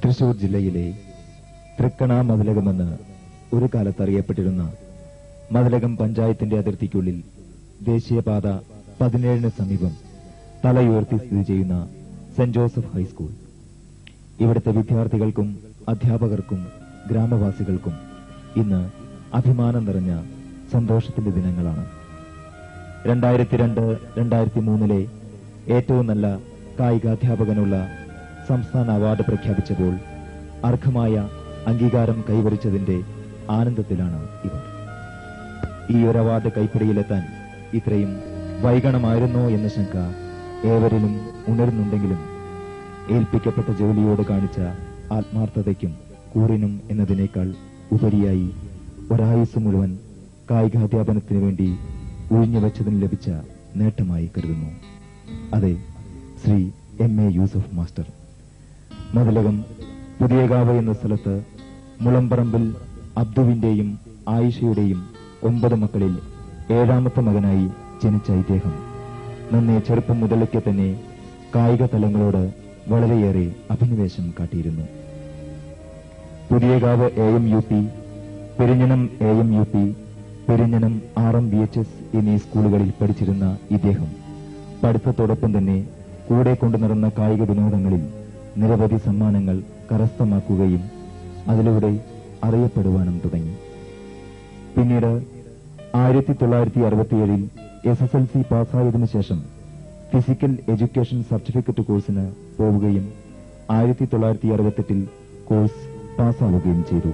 തൃശൂർ ജില്ലയിലെ തൃക്കണ മതിലകമെന്ന് ഒരു കാലത്ത് അറിയപ്പെട്ടിരുന്ന മതിലകം പഞ്ചായത്തിന്റെ അതിർത്തിക്കുള്ളിൽ ദേശീയപാത പതിനേഴിന് സമീപം തലയുയർത്തി സ്ഥിതി ചെയ്യുന്ന സെന്റ് ജോസഫ് ഹൈസ്കൂൾ ഇവിടുത്തെ വിദ്യാർത്ഥികൾക്കും അധ്യാപകർക്കും ഗ്രാമവാസികൾക്കും ഇന്ന് അഭിമാനം നിറഞ്ഞ സന്തോഷത്തിന്റെ ദിനങ്ങളാണ് രണ്ടായിരത്തി രണ്ട് രണ്ടായിരത്തി മൂന്നിലെ ഏറ്റവും നല്ല കായികാധ്യാപകനുള്ള സംസ്ഥാന അവാർഡ് പ്രഖ്യാപിച്ചപ്പോൾ അർഹമായ അംഗീകാരം കൈവരിച്ചതിന്റെ ആനന്ദത്തിലാണ് ഇവർ ഈ ഒരു അവാർഡ് കൈപ്പിടിയിലെത്താൻ ഇത്രയും വൈകണമായിരുന്നോ എന്ന ശങ്ക ഏവരിലും ഉണരുന്നുണ്ടെങ്കിലും ഏൽപ്പിക്കപ്പെട്ട ജോലിയോട് കാണിച്ച ആത്മാർത്ഥതയ്ക്കും കൂറിനും എന്നതിനേക്കാൾ ഉപരിയായി ഒരായുസ് മുഴുവൻ കായികാധ്യാപനത്തിനു വേണ്ടി ഒഴിഞ്ഞുവച്ചതിന് ലഭിച്ച നേട്ടമായി കരുതുന്നു അതെ Shri M A Yusuf master Mathilakam Puthiyakavu എന്ന സ്ഥലത്ത് മുളമ്പറമ്പിൽ അബ്ദുവിന്റെയും ആയിഷയുടെയും ഒമ്പത് മക്കളിൽ ഏഴാമത്തെ മകനായി ജനിച്ച ഇദ്ദേഹം നന്നേ ചെറുപ്പം മുതലൊക്കെ തന്നെ കായിക തലങ്ങളോട് വളരെയേറെ അഭിനിവേശം കാട്ടിയിരുന്നു Puthiyakavu A M U P Perinjanam A M U P Perinjanam R M B H S എന്നീ സ്കൂളുകളിൽ പഠിച്ചിരുന്ന ഇദ്ദേഹം പഠിത്തത്തോടൊപ്പം തന്നെ കൂടെ കൊണ്ടു നടന്ന കായിക വിനോദങ്ങളിൽ നിരവധി സമ്മാനങ്ങൾ കരസ്ഥമാക്കുകയും അതിലൂടെ അറിയപ്പെടുവാനും തുടങ്ങി പിന്നീട് ആയിരത്തി തൊള്ളായിരത്തി അറുപത്തിയേഴിൽ എസ് എസ് എൽ സി പാസ്സായതിനു ശേഷം ഫിസിക്കൽ എഡ്യൂക്കേഷൻ സർട്ടിഫിക്കറ്റ് കോഴ്സിന് പോവുകയും ആയിരത്തി തൊള്ളായിരത്തി അറുപത്തെട്ടിൽ കോഴ്സ് പാസ്സാവുകയും ചെയ്തു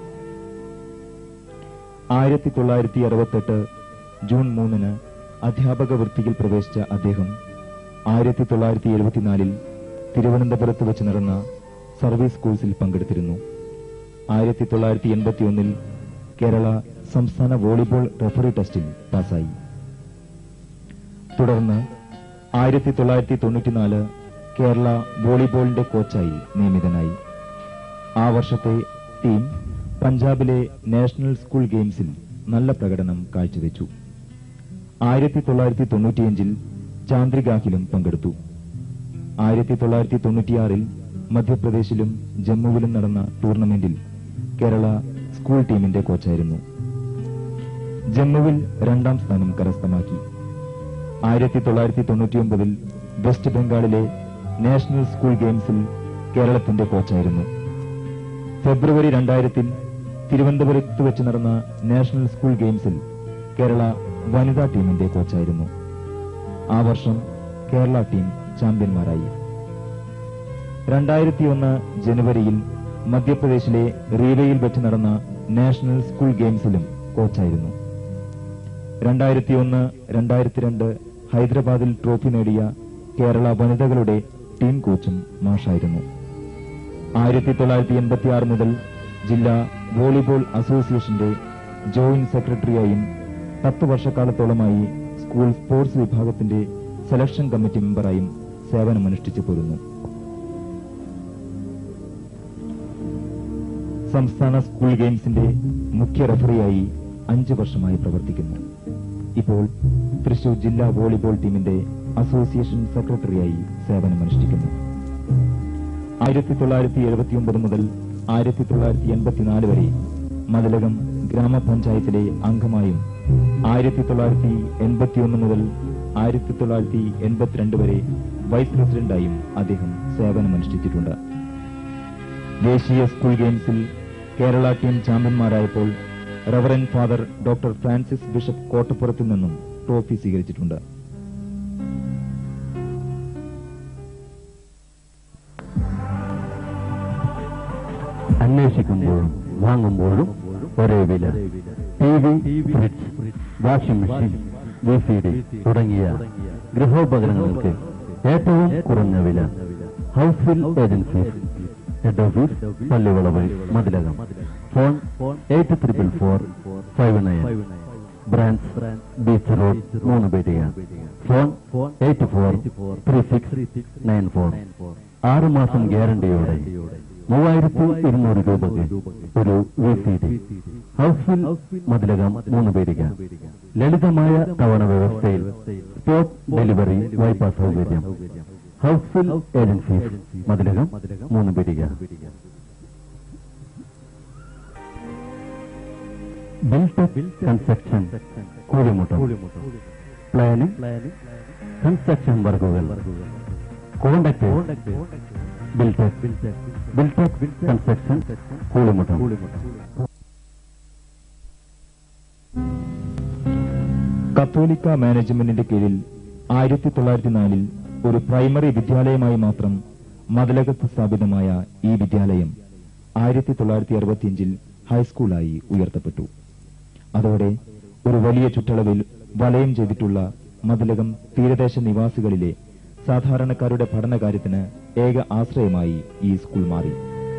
ആയിരത്തി തൊള്ളായിരത്തി അറുപത്തെട്ട് ജൂൺ മൂന്നിന് അധ്യാപക വൃത്തിയിൽ പ്രവേശിച്ച അദ്ദേഹം ആയിരത്തി തൊള്ളായിരത്തി എഴുപത്തിനാലിൽ തിരുവനന്തപുരത്ത് വെച്ച് നടന്ന സർവീസ് കോഴ്സിൽ പങ്കെടുത്തിരുന്നു ആയിരത്തി തൊള്ളായിരത്തി എൺപത്തിയൊന്നിൽ കേരള സംസ്ഥാന വോളിബോൾ റഫറി ടെസ്റ്റിൽ പാസായി തുടർന്ന് ആയിരത്തി തൊള്ളായിരത്തി തൊണ്ണൂറ്റിനാല് കേരള വോളിബോളിന്റെ കോച്ചായി നിയമിതനായി ആ വർഷത്തെ ടീം പഞ്ചാബിലെ നാഷണൽ സ്കൂൾ ഗെയിംസിൽ നല്ല പ്രകടനം കാഴ്ചവെച്ചു ആയിരത്തി തൊള്ളായിരത്തി തൊണ്ണൂറ്റിയഞ്ചിൽ ചാന്ദ്രികാഹിലും പങ്കെടുത്തു ആയിരത്തി തൊള്ളായിരത്തി തൊണ്ണൂറ്റിയാറിൽ മധ്യപ്രദേശിലും ജമ്മുവിലും നടന്ന ടൂർണമെന്റിൽ കേരള സ്കൂൾ ടീമിന്റെ കോച്ചായിരുന്നു ജമ്മുവിൽ രണ്ടാം സ്ഥാനം കരസ്ഥമാക്കി ആയിരത്തി തൊള്ളായിരത്തി തൊണ്ണൂറ്റിയൊമ്പതിൽ വെസ്റ്റ് ബംഗാളിലെ നാഷണൽ സ്കൂൾ ഗെയിംസിൽ കേരളത്തിന്റെ കോച്ചായിരുന്നു ഫെബ്രുവരി രണ്ടായിരത്തിൽ തിരുവനന്തപുരത്ത് വെച്ച് നടന്ന നാഷണൽ സ്കൂൾ ഗെയിംസിൽ കേരള വനിതാ ടീമിന്റെ കോച്ചായിരുന്നു ആ വർഷം കേരള ടീം ചാമ്പ്യന്മാരായി രണ്ടായിരത്തി ഒന്ന് ജനുവരിയിൽ മധ്യപ്രദേശിലെ റീവയിൽ വെച്ച് നടന്ന നാഷണൽ സ്കൂൾ ഗെയിംസിലും കോച്ചായിരുന്നു രണ്ടായിരത്തി ഒന്ന് രണ്ടായിരത്തി രണ്ട് ഹൈദരാബാദിൽ ട്രോഫി നേടിയ കേരള വനിതകളുടെ ടീം കോച്ചും മാഷായിരുന്നു ആയിരത്തി തൊള്ളായിരത്തി എൺപത്തിയാറ് മുതൽ ജില്ലാ വോളിബോൾ അസോസിയേഷന്റെ ജോയിന്റ് സെക്രട്ടറിയായും പത്ത് വർഷക്കാലത്തോളമായി സ്കൂൾ സ്പോർട്സ് വിഭാഗത്തിന്റെ സെലക്ഷൻ കമ്മിറ്റി മെമ്പറായും സേവനമനുഷ്ഠിച്ചു പോരുന്നു സംസ്ഥാന സ്കൂൾ ഗെയിംസിന്റെ മുഖ്യ റഫറിയായി അഞ്ചു വർഷമായി പ്രവർത്തിക്കുന്നു ഇപ്പോൾ തൃശൂർ ജില്ലാ വോളിബോൾ ടീമിന്റെ അസോസിയേഷൻ സെക്രട്ടറിയായി സേവനമനുഷ്ഠിക്കുന്നു ആയിരത്തി തൊള്ളായിരത്തി എഴുപത്തിയൊമ്പത് മുതൽ ആയിരത്തി തൊള്ളായിരത്തി എൺപത്തിനാല് വരെ മതിലകം ഗ്രാമപഞ്ചായത്തിലെ അംഗമായും ആയിരത്തി തൊള്ളായിരത്തി എൺപത്തിയൊന്ന് മുതൽ ആയിരത്തി തൊള്ളായിരത്തി എൺപത്തിരണ്ട് വരെ വൈസ് പ്രസിഡന്റായും അദ്ദേഹം സേവനമനുഷ്ഠിച്ചിട്ടുണ്ട് ദേശീയ സ്കൂൾ ഗെയിംസിൽ കേരള ടീം ചാമ്പ്യന്മാരായപ്പോൾ reverend father doctor Francis bishop കോട്ടപ്പുറത്തു നിന്നും ട്രോഫി സ്വീകരിച്ചിട്ടുണ്ട് അന്വേഷിക്കുമ്പോഴും വാങ്ങുമ്പോഴും ഒരേ വില T V fridge washing machine V C D തുടങ്ങിയ ഗൃഹോപകരണങ്ങൾക്ക് ഏറ്റവും കുറഞ്ഞ വില house full agencies head office Pallivalavu Mathilakam phone eight triple four five nine branch beach road മൂന്ന് പേരിയ phone eight four three six nine four ആറ് മാസം ഗ്യാരണ്ടിയോടെ മൂവായിരത്തി ഇരുന്നൂറ് രൂപയ്ക്ക് ഒരു വി സി ഡി ഹൗസ് ഫിൽ മതിലകം മൂന്ന് പേരിക ലളിതമായ തവണ വ്യവസ്ഥയിൽ സ്പോട്ട് ഡെലിവറി വായ്പാ സൗകര്യം house full agencies Mathilakam Moonnupeedika built up construction Koolimuttam planning construction വർക്കുകൾ contact built up built up construction Koolimuttam കത്തോലിക്ക മാനേജ്മെന്റിന്റെ കീഴിൽ ആയിരത്തി തൊള്ളായിരത്തി നാലിൽ ഒരു പ്രൈമറി വിദ്യാലയമായി മാത്രം മതിലകത്ത് സ്ഥാപിതമായ ഈ വിദ്യാലയം ആയിരത്തി തൊള്ളായിരത്തി അറുപത്തിയഞ്ചിൽ ഹൈസ്കൂളായി ഉയർത്തപ്പെട്ടു അതോടെ ഒരു വലിയ ചുറ്റളവിൽ വലയം ചെയ്തിട്ടുള്ള മതിലകം തീരദേശ നിവാസികളിലെ സാധാരണക്കാരുടെ പഠനകാര്യത്തിന് ഏക ആശ്രയമായി ഈ സ്കൂൾ മാറി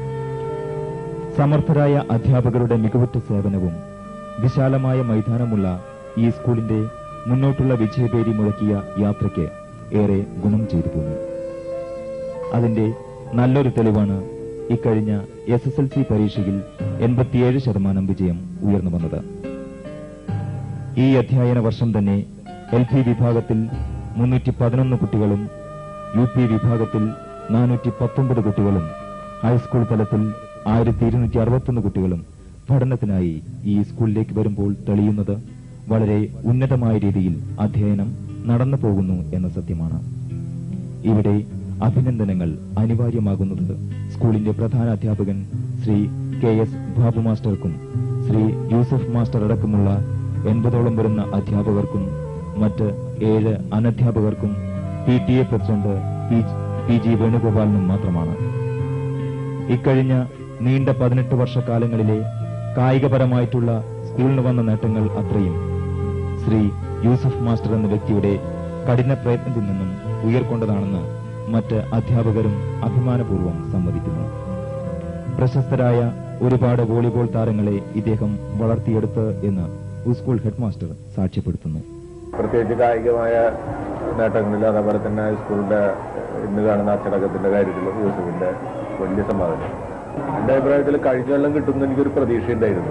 സമർത്ഥരായ അധ്യാപകരുടെ മികവുറ്റ സേവനവും വിശാലമായ മൈതാനമുള്ള ഈ സ്കൂളിന്റെ മുന്നോട്ടുള്ള വിജയപേരി മുഴക്കിയ യാത്രയ്ക്ക് ഏറെ ഗുണം ചെയ്തു പോന്നു അതിന്റെ നല്ലൊരു തെളിവാണ് ഇക്കഴിഞ്ഞ എസ് എസ് എൽ സി പരീക്ഷയിൽ എൺപത്തിയേഴ് ശതമാനം വിജയം ഉയർന്നു വന്നത് ഈ അധ്യയന വർഷം തന്നെ എൽ പി വിഭാഗത്തിൽ മുന്നൂറ്റി പതിനൊന്ന് കുട്ടികളും യു പി വിഭാഗത്തിൽ നാനൂറ്റി പത്തൊമ്പത് കുട്ടികളും ഹൈസ്കൂൾ തലത്തിൽ ആയിരത്തി ഇരുന്നൂറ്റി അറുപത്തൊന്ന് കുട്ടികളും പഠനത്തിനായി ഈ സ്കൂളിലേക്ക് വരുമ്പോൾ തെളിയുന്നത് വളരെ ഉന്നതമായ രീതിയിൽ അധ്യയനം നടന്നു പോകുന്നു എന്ന സത്യമാണ് ഇവിടെ അഭിനന്ദനങ്ങൾ അനിവാര്യമാകുന്നത് സ്കൂളിന്റെ പ്രധാന അധ്യാപകൻ ശ്രീ കെ എസ് ബാബു മാസ്റ്റർക്കും ശ്രീ യൂസഫ് മാസ്റ്റർ അടക്കമുള്ള എൺപതോളം വരുന്ന അധ്യാപകർക്കും മറ്റ് ഏഴ് അനധ്യാപകർക്കും P T A president P- P G വേണുഗോപാലിനും മാത്രമാണ് ഇക്കഴിഞ്ഞ നീണ്ട പതിനെട്ട് വർഷക്കാലങ്ങളിലെ കായികപരമായിട്ടുള്ള സ്കൂളിന് വന്ന നേട്ടങ്ങൾ അത്രയും ശ്രീ യൂസഫ് മാസ്റ്റർ എന്ന വ്യക്തിയുടെ കഠിന പ്രയത്നത്തിൽ നിന്നും ഉയർക്കൊണ്ടതാണെന്ന് മറ്റ് അധ്യാപകരും അഭിമാനപൂർവ്വം സമ്മതിക്കുന്നു പ്രശസ്തരായ ഒരുപാട് വോളിബോൾ താരങ്ങളെ ഇദ്ദേഹം വളർത്തിയെടുത്ത് എന്ന് സ്കൂൾ ഹെഡ്മാസ്റ്റർ സാക്ഷ്യപ്പെടുത്തുന്നു പ്രത്യേകിച്ച് കായികമായ നേട്ടങ്ങളിൽ അതേപോലെ തന്നെ സ്കൂളിന്റെ ഇന്ന് കാണുന്ന അച്ചടക്കത്തിന്റെ കാര്യത്തിലും യൂസഫിന്റെ വലിയ സംഭാവന എന്റെ അഭിപ്രായത്തിൽ കഴിഞ്ഞ കൊല്ലം കിട്ടുമെന്ന് എനിക്കൊരു പ്രതീക്ഷ ഉണ്ടായിരുന്നു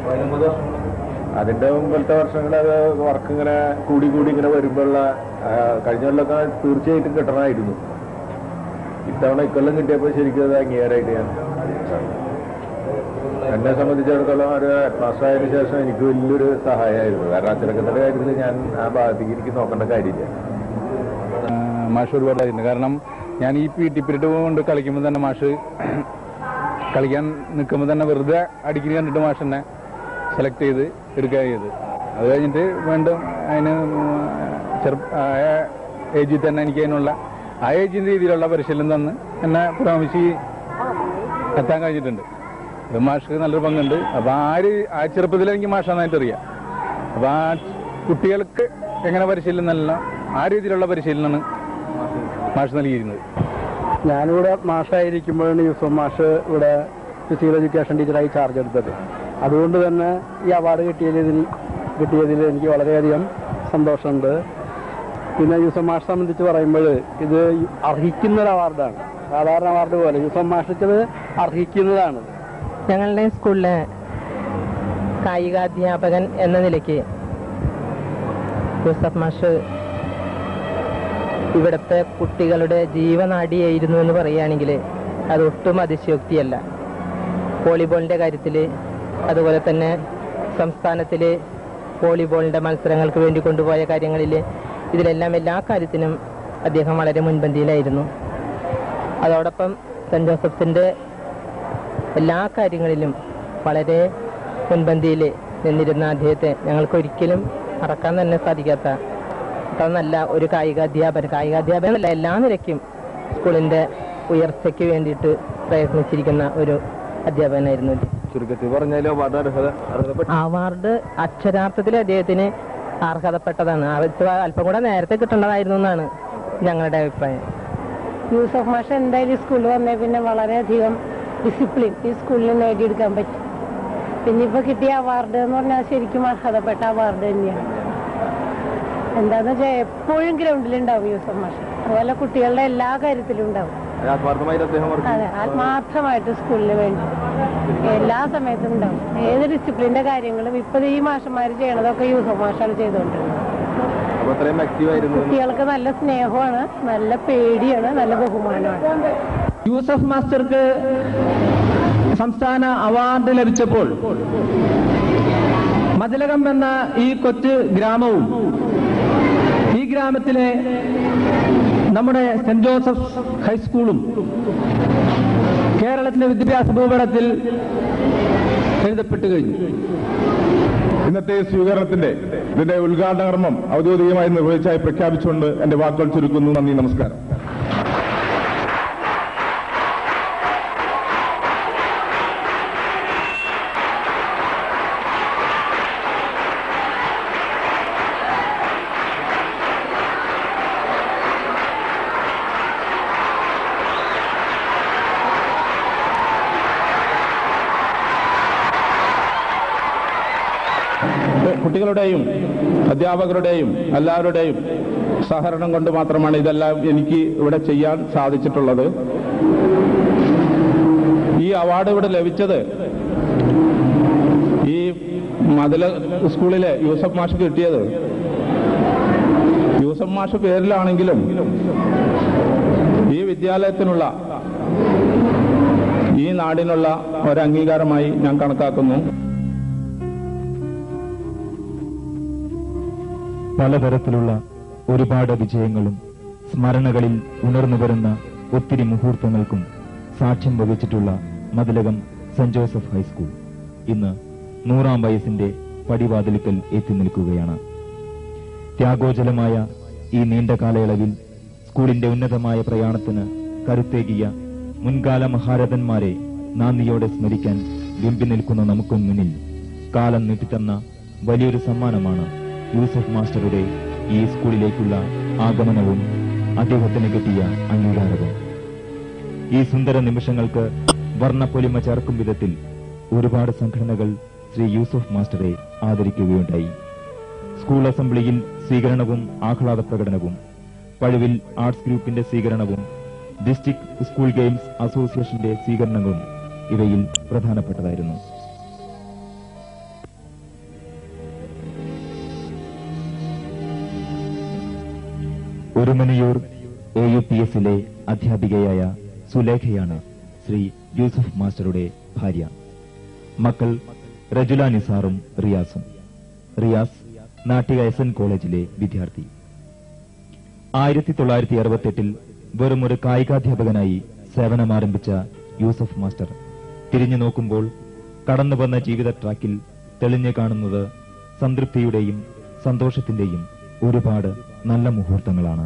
അതിന്റെ മുമ്പത്തെ വർഷങ്ങൾ അത് വർക്ക് ഇങ്ങനെ കൂടി കൂടി ഇങ്ങനെ വരുമ്പോഴുള്ള ആ, കഴിഞ്ഞ കൊല്ലമൊക്കെ തീർച്ചയായിട്ടും കിട്ടണമായിരുന്നു ഇത്തവണ ഇക്കൊല്ലം കിട്ടിയപ്പോൾ ശരിക്കും അത് അംഗീകാരമായിട്ട് ഞാൻ കാണുന്നു. എന്നെ സംബന്ധിച്ചിടത്തോളം ഒരു ഹെഡ്മാസ്റ്റർ ആയതിനു ശേഷം എനിക്ക് വലിയൊരു സഹായമായിരുന്നു കാരണം അച്ചടക്കത്തിന്റെ കാര്യത്തിൽ ഞാൻ ആ ഭാഗത്തേക്ക് എനിക്ക് നോക്കേണ്ട കാര്യമില്ല മാഷ് ഒരുപാടായിട്ടുണ്ട് കാരണം ഞാൻ ഈ പി ടി പീരീഡ് കൊണ്ട് കളിക്കുമ്പോൾ തന്നെ മാഷ് കളിക്കാൻ നിൽക്കുമ്പോൾ തന്നെ വെറുതെ അടിക്കുന്ന കണ്ടിട്ട് മാഷ് എന്നെ സെലക്ട് ചെയ്ത് എടുക്കുക ചെയ്ത് അത് കഴിഞ്ഞിട്ട് വീണ്ടും അതിന് ചെറു ആയ ഏജിൽ തന്നെ എനിക്ക് അതിനുള്ള ആ ഏജിന്റെ രീതിയിലുള്ള പരിശീലനം തന്ന് എന്നെ പുരോഗമിച്ച് എത്താൻ കഴിഞ്ഞിട്ടുണ്ട് അത് മാഷ് നല്ലൊരു പങ്കുണ്ട് അപ്പൊ ആ ഒരു ആ ചെറുപ്പത്തിൽ എനിക്ക് മാഷ നന്നായിട്ട് അറിയാം അപ്പൊ ആ കുട്ടികൾക്ക് എങ്ങനെ പരിശീലനം നൽകണം ആ രീതിയിലുള്ള പരിശീലനമാണ് മാഷ് നൽകിയിരുന്നത് ഞാനിവിടെ മാഷായിരിക്കുമ്പോഴാണ് യൂസഫ് മാഷ് ഇവിടെ ഫിസിക്കൽ എഡ്യൂക്കേഷൻ ടീച്ചറായി ചാർജ് എടുത്തത് അതുകൊണ്ട് തന്നെ ഈ അവാർഡ് കിട്ടിയതിൽ കിട്ടിയതിൽ എനിക്ക് വളരെയധികം സന്തോഷമുണ്ട് പിന്നെ യൂസഫ് മാഷ് സംബന്ധിച്ച് പറയുമ്പോൾ ഇത് അർഹിക്കുന്ന ഒരു അവാർഡാണ് സാധാരണ അവാർഡ് പോലെ യൂസഫ് മാഷക്ക് ഇത് അർഹിക്കുന്നതാണ് ഞങ്ങളുടെ സ്കൂളിലെ കായികാധ്യാപകൻ എന്ന നിലയ്ക്ക് യൂസഫ് മാഷ് ഇവിടുത്തെ കുട്ടികളുടെ ജീവനാഡിയായിരുന്നു എന്ന് പറയുകയാണെങ്കിൽ അത് ഒട്ടും അതിശയോക്തിയല്ല വോളിബോളിന്റെ കാര്യത്തിൽ അതുപോലെ തന്നെ സംസ്ഥാനത്തിൽ വോളിബോളിന്റെ മത്സരങ്ങൾക്ക് വേണ്ടി കൊണ്ടുപോയ കാര്യങ്ങളിൽ ഇതിലെല്ലാം എല്ലാ കാര്യത്തിനും അദ്ദേഹം വളരെ മുൻപന്തിയിലായിരുന്നു അതോടൊപ്പം സെന്റ് ജോസഫ്സിന്റെ എല്ലാ കാര്യങ്ങളിലും വളരെ മുൻപന്തിയിൽ നിന്നിരുന്ന അദ്ദേഹത്തെ ഞങ്ങൾക്ക് ഒരിക്കലും മറക്കാൻ തന്നെ സാധിക്കാത്ത അത്ര നല്ല ഒരു കായികാധ്യാപകൻ കായികാധ്യാപകനല്ല എല്ലാ നിലയ്ക്കും സ്കൂളിന്റെ ഉയർച്ചയ്ക്ക് വേണ്ടിയിട്ട് പ്രയത്നിച്ചിരിക്കുന്ന ഒരു അധ്യാപകനായിരുന്നു അദ്ദേഹം. ചുരുക്കത്തിൽ പറഞ്ഞാലും അവാർഡ് അർഹത അർഹതപ്പെട്ട അവാർഡ് അക്ഷരാർത്ഥത്തിൽ അദ്ദേഹത്തിന് അർഹതപ്പെട്ടതാണ് അത് അല്പം കൂടെ നേരത്തെ കിട്ടേണ്ടതായിരുന്നു എന്നാണ് ഞങ്ങളുടെ അഭിപ്രായം യൂസഫ് മാഷ് എന്തായാലും സ്കൂളിൽ വന്നേ പിന്നെ വളരെയധികം ഡിസിപ്ലിൻ ഈ സ്കൂളിൽ നേടിയെടുക്കാൻ പറ്റും പിന്നെ ഇപ്പൊ കിട്ടിയ അവാർഡ് എന്ന് പറഞ്ഞാൽ ശരിക്കും അർഹതപ്പെട്ട അവാർഡ് തന്നെയാണ് എന്താന്ന് വെച്ചാൽ എപ്പോഴും ഗ്രൗണ്ടിലുണ്ടാവും യൂസഫ് മാഷ് അതുപോലെ കുട്ടികളുടെ എല്ലാ കാര്യത്തിലും ഉണ്ടാവും ആത്മാർത്ഥമായിട്ട് അദ്ദേഹം വർക്ക് അതെ ആത്മാർത്ഥമായിട്ട് സ്കൂളിന് വേണ്ടി എല്ലാ സമയത്തും ഉണ്ടാവും ഏത് ഡിസിപ്ലിന്റെ കാര്യങ്ങളും ഇപ്പൊ ഈ മാഷന്മാർ ചെയ്യണതൊക്കെ യൂസഫ് മാഷാണ് ചെയ്തുകൊണ്ടിരുന്നത് അപ്പൊ അത്രയും ആക്റ്റീവ് ആയിരുന്നു കുട്ടികൾക്ക് നല്ല സ്നേഹമാണ് നല്ല പേടിയാണ് നല്ല ബഹുമാനമാണ് യൂസഫ് മാസ്റ്റർക്ക് സംസ്ഥാന അവാർഡ് ലഭിച്ചപ്പോൾ മതിലകം എന്ന ഈ കൊച്ചു ഗ്രാമവും ഈ ഗ്രാമത്തിലെ നമ്മുടെ സെന്റ് ജോസഫ് ഹൈസ്കൂളും കേരളത്തിലെ വിദ്യാഭ്യാസ ഭൂപടത്തിൽ എഴുതപ്പെട്ടു കഴിഞ്ഞു ഇന്നത്തെ സ്വീകരണത്തിന്റെ ഇതിന്റെ ഉദ്ഘാടന കർമ്മം ഔദ്യോഗികമായി നിർവഹിച്ചായി പ്രഖ്യാപിച്ചുകൊണ്ട് എന്റെ വാക്കുകൾ ചുരുക്കുന്നു നന്ദി നമസ്കാരം കുട്ടികളുടെയും അധ്യാപകരുടെയും എല്ലാവരുടെയും സഹകരണം കൊണ്ട് മാത്രമാണ് ഇതെല്ലാം എനിക്ക് ഇവിടെ ചെയ്യാൻ സാധിച്ചിട്ടുള്ളത് ഈ അവാർഡ് ഇവിടെ ലഭിച്ചത് ഈ മതില സ്കൂളിലെ യൂസഫ് മാഷ് കിട്ടിയത് യൂസഫ് മാഷ് പേരിലാണെങ്കിലും ഈ വിദ്യാലയത്തിനുള്ള ഈ നാടിനുള്ള ഒരു അംഗീകാരമായി ഞാൻ കണക്കാക്കുന്നു പലതരത്തിലുള്ള ഒരുപാട് വിജയങ്ങളും സ്മരണകളിൽ ഉണർന്നു വരുന്ന ഒത്തിരി മുഹൂർത്തങ്ങൾക്കും സാക്ഷ്യം വഹിച്ചിട്ടുള്ള മതിലകം സെന്റ് ജോസഫ് ഹൈസ്കൂൾ ഇന്ന് നൂറാം വയസ്സിന്റെ പടിവാതിലുക്കൽ എത്തി നിൽക്കുകയാണ് ത്യാഗോജലമായ ഈ നീണ്ട കാലയളവിൽ സ്കൂളിന്റെ ഉന്നതമായ പ്രയാണത്തിന് കരുത്തേകിയ മുൻകാല മഹാരഥന്മാരെ നാന്ദിയോടെ സ്മരിക്കാൻ വെമ്പി നിൽക്കുന്ന നമുക്കു മുന്നിൽ കാലം നീട്ടിത്തന്ന വലിയൊരു സമ്മാനമാണ് യൂസഫ് മാസ്റ്ററുടെ ഈ സ്കൂളിലേക്കുള്ള ആഗമനവും അദ്ദേഹത്തിന് കിട്ടിയ അംഗീകാരവും ഈ സുന്ദര നിമിഷങ്ങൾക്ക് വർണ്ണപ്പൊലിമ ചേർക്കും വിധത്തിൽ ഒരുപാട് സംഘടനകൾ ശ്രീ യൂസഫ് മാസ്റ്ററെ ആദരിക്കുകയുണ്ടായി സ്കൂൾ അസംബ്ലിയിൽ സ്വീകരണവും ആഹ്ലാദ പ്രകടനവും പഴുവിൽ ആർട്സ് ഗ്രൂപ്പിന്റെ സ്വീകരണവും ഡിസ്ട്രിക്ട് സ്കൂൾ ഗെയിംസ് അസോസിയേഷന്റെ സ്വീകരണങ്ങളും ഇവയിൽ പ്രധാനപ്പെട്ടതായിരുന്നു ഒരുമനിയൂർ എ യു പി എസിലെ അധ്യാപികയായ സുലേഖയാണ് ശ്രീ യൂസഫ് മാസ്റ്ററുടെ ഭാര്യ മക്കൾ റജുല നിസാറും റിയാസും റിയാസ് നാട്ടിക എസ് എൻ കോളേജിലെ വിദ്യാർത്ഥി ആയിരത്തി തൊള്ളായിരത്തി അറുപത്തെട്ടിൽ വെറുമൊരു കായികാധ്യാപകനായി സേവനമാരംഭിച്ച യൂസഫ് മാസ്റ്റർ തിരിഞ്ഞു നോക്കുമ്പോൾ കടന്നു വന്ന ജീവിത ട്രാക്കിൽ തെളിഞ്ഞു കാണുന്നത് സംതൃപ്തിയുടെയും സന്തോഷത്തിന്റെയും ഒരുപാട് നല്ല മുഹൂർത്തങ്ങളാണ്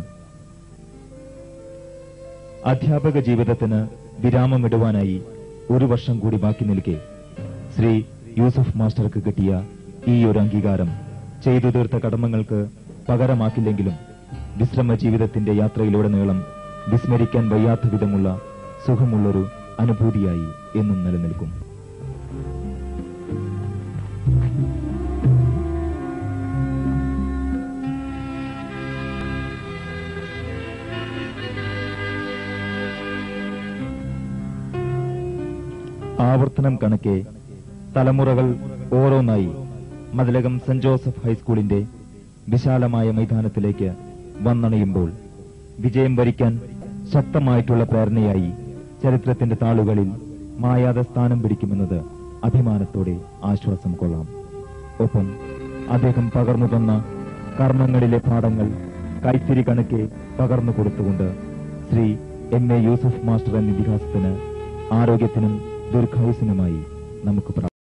അധ്യാപക ജീവിതത്തിന് വിരാമമിടുവാനായി ഒരു വർഷം കൂടി ബാക്കി നിൽക്കെ ശ്രീ യൂസഫ് മാസ്റ്റർക്ക് കിട്ടിയ ഈ ഒരു അംഗീകാരം ചെയ്തു തീർത്ത കടമങ്ങൾക്ക് പകരമാക്കില്ലെങ്കിലും വിശ്രമ ജീവിതത്തിന്റെ യാത്രയിലുടനീളം വിസ്മരിക്കാൻ വയ്യാത്ത വിധമുള്ള സുഖമുള്ളൊരു അനുഭൂതിയായി എന്നും നിലനിൽക്കും ആവർത്തനം കണക്കെ തലമുറകൾ ഓരോന്നായി മതിലകം സെന്റ് ജോസഫ് ഹൈസ്കൂളിന്റെ വിശാലമായ മൈതാനത്തിലേക്ക് വന്നണയുമ്പോൾ വിജയം വരിക്കാൻ ശക്തമായിട്ടുള്ള പ്രേരണയായി ചരിത്രത്തിന്റെ താളുകളിൽ മായാതെ സ്ഥാനം പിടിക്കുമെന്നത് അഭിമാനത്തോടെ ആശ്വാസം കൊള്ളാം ഒപ്പം അദ്ദേഹം പകർന്നു തന്ന കർമ്മങ്ങളിലെ പാഠങ്ങൾ കൈത്തിരി കണക്കെ പകർന്നു കൊടുത്തുകൊണ്ട് Shri M A Yusuf master എന്ന ഇതിഹാസത്തിന് ആരോഗ്യത്തിനും ദീർഘായുസിനുമായി നമുക്ക് പ്രാർത്ഥിക്കാം